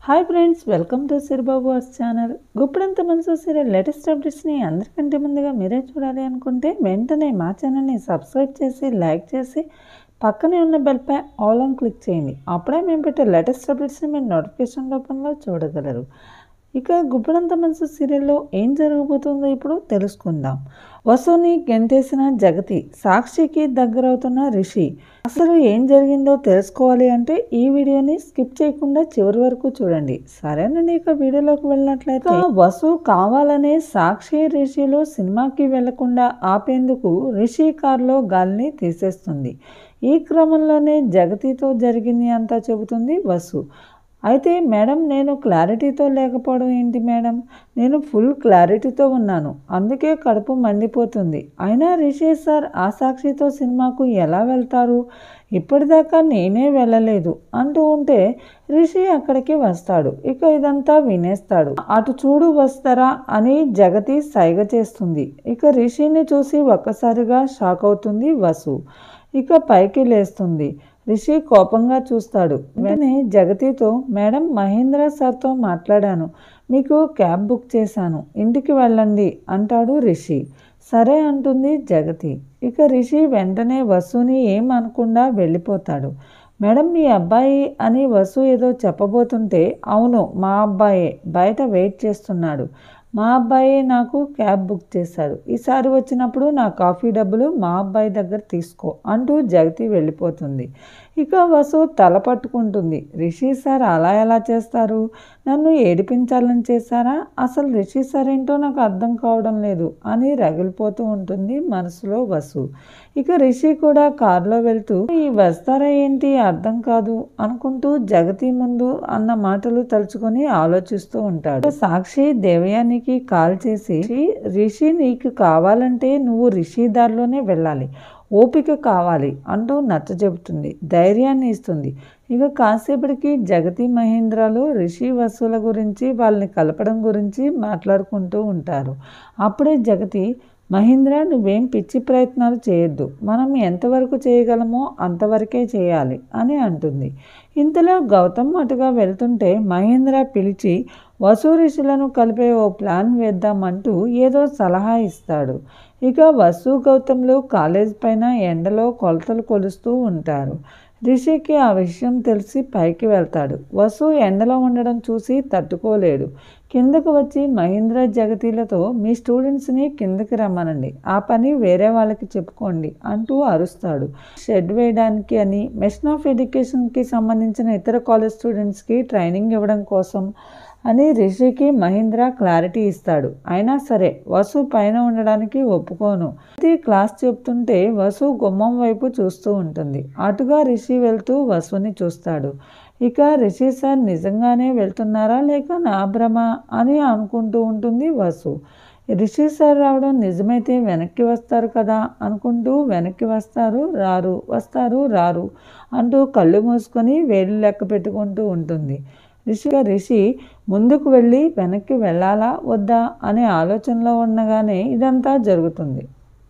hi friends welcome to Siribabu వాస్ channel గుప్పుడంత మనసు సీరియల్ లేటెస్ట్ అప్డేట్స్ని అందరికంటే ముందుగా మీరే చూడాలి అనుకుంటే వెంటనే మా ఛానల్ని సబ్స్క్రైబ్ చేసి లైక్ చేసి పక్కనే ఉన్న బెల్పై ఆల్ ఆన్ క్లిక్ చేయండి అప్పుడే మేము పెట్టే లేటెస్ట్ అప్డేట్స్ని మీరు నోటిఫికేషన్ రూపంలో చూడగలరు ఇక గుబ్బడంత మనసు సీరియల్లో ఏం జరగబోతుందో ఇప్పుడు తెలుసుకుందాం వసుని గెంటేసిన జగతి సాక్షికి దగ్గరవుతున్న రిషి అసలు ఏం జరిగిందో తెలుసుకోవాలి అంటే ఈ వీడియోని స్కిప్ చేయకుండా చివరి వరకు చూడండి సరేనండి ఇక వీడియోలోకి వెళ్ళినట్లయితే వసు కావాలనే సాక్షి రిషిలో సినిమాకి వెళ్లకుండా ఆపేందుకు రిషి కారులో గాలిని తీసేస్తుంది ఈ క్రమంలోనే జగతితో జరిగింది అంతా చెబుతుంది వసు అయితే మేడం నేను క్లారిటీతో లేకపోవడం ఏంటి మేడం నేను ఫుల్ క్లారిటీతో ఉన్నాను అందుకే కడుపు మండిపోతుంది అయినా రిషి సార్ ఆ సాక్షితో సినిమాకు ఎలా వెళ్తారు ఇప్పటిదాకా నేనే వెళ్ళలేదు అంటూ ఉంటే రిషి అక్కడికి వస్తాడు ఇక ఇదంతా వినేస్తాడు అటు చూడు వస్తారా అని జగతి సైగ చేస్తుంది ఇక రిషిని చూసి ఒక్కసారిగా షాక్ అవుతుంది వసు ఇక పైకి లేస్తుంది రిషి కోపంగా చూస్తాడు వెంటనే జగతితో మేడం మహేంద్ర సార్తో మాట్లాడాను మీకు క్యాబ్ బుక్ చేశాను ఇంటికి వెళ్ళండి అంటాడు రిషి సరే అంటుంది జగతి ఇక రిషి వెంటనే వసుని ఏం అనకుండా వెళ్ళిపోతాడు మేడం మీ అబ్బాయి అని వసు ఏదో చెప్పబోతుంటే అవును మా అబ్బాయే బయట వెయిట్ చేస్తున్నాడు మా అబ్బాయి నాకు క్యాబ్ బుక్ చేశాడు ఈసారి వచ్చినప్పుడు నా కాఫీ డబ్బులు మా అబ్బాయి దగ్గర తీసుకో అంటూ జగతి వెళ్ళిపోతుంది ఇక వసు తల పట్టుకుంటుంది రిషి సార్ అలా ఎలా చేస్తారు నన్ను ఏడిపించాలని చేశారా అసలు రిషి సార్ ఏంటో నాకు అర్థం కావడం లేదు అని రగిలిపోతూ ఉంటుంది మనసులో వసు ఇక రిషి కూడా కారులో వెళ్తూ ఈ వస్తారా ఏంటి అర్థం కాదు అనుకుంటూ జగతి ముందు అన్న మాటలు తలుచుకొని ఆలోచిస్తూ ఉంటాడు సాక్షి దేవయానికి కాల్ చేసి రిషి నీకు కావాలంటే నువ్వు రిషి దారిలోనే వెళ్ళాలి ఓపిక కావాలి అంటూ నచ్చ చెబుతుంది ధైర్యాన్ని ఇస్తుంది ఇక కాసేపటికి జగతి మహేంద్రలు రిషి వసుల గురించి వాళ్ళని కలపడం గురించి మాట్లాడుకుంటూ ఉంటారు అప్పుడే జగతి మహేంద్ర నువ్వేం పిచ్చి ప్రయత్నాలు చేయొద్దు మనం ఎంతవరకు చేయగలమో అంతవరకే చేయాలి అని అంటుంది ఇంతలో గౌతమ్ అటుగా వెళ్తుంటే మహేంద్ర పిలిచి వసు ఋషులను కలిపే ఓ ప్లాన్ వేద్దామంటూ ఏదో సలహా ఇస్తాడు ఇక వసు గౌతమ్లు కాలేజ్ పైన ఎండలో కొలతలు కొలుస్తూ ఉంటారు రిషికి ఆ విషయం తెలిసి పైకి వెళ్తాడు వసు ఎండలో ఉండడం చూసి తట్టుకోలేడు కిందకు వచ్చి మహేంద్ర జగతీలతో మీ స్టూడెంట్స్ని కిందకి రమ్మనండి ఆ పని వేరే వాళ్ళకి చెప్పుకోండి అంటూ అరుస్తాడు షెడ్ వేయడానికి అని మెషన్ ఆఫ్ ఎడ్యుకేషన్కి సంబంధించిన ఇతర కాలేజ్ స్టూడెంట్స్కి ట్రైనింగ్ ఇవ్వడం కోసం అని రిషికి మహేంద్ర క్లారిటీ ఇస్తాడు అయినా సరే వసు పైన ఉండడానికి ఒప్పుకోను ప్రతి క్లాస్ చెప్తుంటే వసు గుమ్మం వైపు చూస్తూ ఉంటుంది అటుగా రిషి వెళ్తూ వసుని చూస్తాడు ఇక రిషి సార్ నిజంగానే వెళ్తున్నారా లేక నా భ్రమ అని అనుకుంటూ ఉంటుంది వసు రిషి సార్ రావడం నిజమైతే వెనక్కి వస్తారు కదా అనుకుంటూ వెనక్కి వస్తారు రారు వస్తారు రారు అంటూ కళ్ళు మూసుకొని వేలు లెక్క పెట్టుకుంటూ ఉంటుంది రిషిగా రిషి ముందుకు వెళ్ళి వెనక్కి వెళ్ళాలా వద్దా అనే ఆలోచనలో ఉండగానే ఇదంతా జరుగుతుంది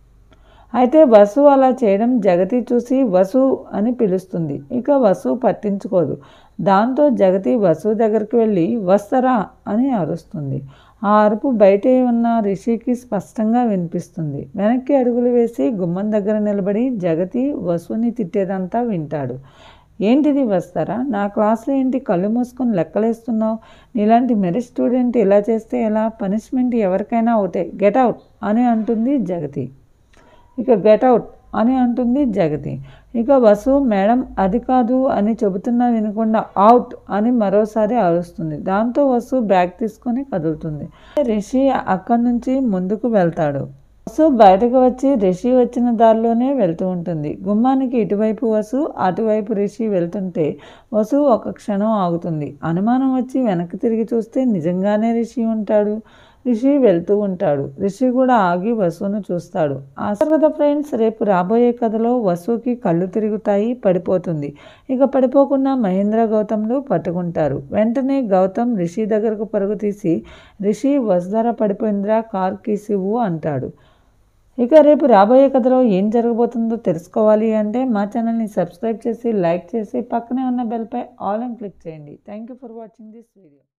అయితే వసు అలా చేయడం జగతి చూసి వసు అని పిలుస్తుంది ఇక వసు పట్టించుకోదు దాంతో జగతి వసు దగ్గరికి వెళ్ళి వస్తరా అని అరుస్తుంది ఆ అరుపు బయటే ఉన్న రిషికి స్పష్టంగా వినిపిస్తుంది వెనక్కి అడుగులు వేసి గుమ్మం దగ్గర నిలబడి జగతి వసుని తిట్టేదంతా వింటాడు ఏంటిది వస్తారా నా క్లాస్లో ఏంటి కళ్ళు మూసుకొని లెక్కలేస్తున్నావు నీలాంటి మెరిట్ స్టూడెంట్ ఇలా చేస్తే ఎలా పనిష్మెంట్ ఎవరికైనా అవుతాయి గెట్ అవుట్ అని అంటుంది జగతి ఇక గెట్ అవుట్ అని అంటుంది జగతి ఇక వసు మేడం అది కాదు అని చెబుతున్నా వినకుండా అవుట్ అని మరోసారి అరుస్తుంది దాంతో వసు బ్యాగ్ తీసుకొని కదులుతుంది రిషి అక్కడి నుంచి ముందుకు వెళ్తాడు వసు బయటకు వచ్చి రిషి వచ్చిన దారిలోనే వెళ్తూ ఉంటుంది గుమ్మానికి ఇటువైపు వసు అటువైపు రిషి వెళ్తుంటే వసు ఒక క్షణం ఆగుతుంది అనుమానం వచ్చి వెనక్కి తిరిగి చూస్తే నిజంగానే రిషి ఉంటాడు రిషి వెళ్తూ ఉంటాడు రిషి కూడా ఆగి వసును చూస్తాడు ఆసర్ కదా ఫ్రెండ్స్ రేపు రాబోయే కథలో వసుకి కళ్ళు తిరుగుతాయి పడిపోతుంది ఇక పడిపోకుండా మహేంద్ర గౌతమ్లు పట్టుకుంటారు వెంటనే గౌతమ్ రిషి దగ్గరకు పరుగు తీసి రిషి వసుధర పడిపోయిందిరా కార్ కీసివ్వు అంటాడు ఇక రేపు రాబోయే కథలో ఏం జరగబోతుందో తెలుసుకోవాలి అంటే మా ఛానల్ని సబ్స్క్రైబ్ చేసి లైక్ చేసి పక్కనే ఉన్న బెల్పై ఆల్ అని క్లిక్ చేయండి thank you for watching this video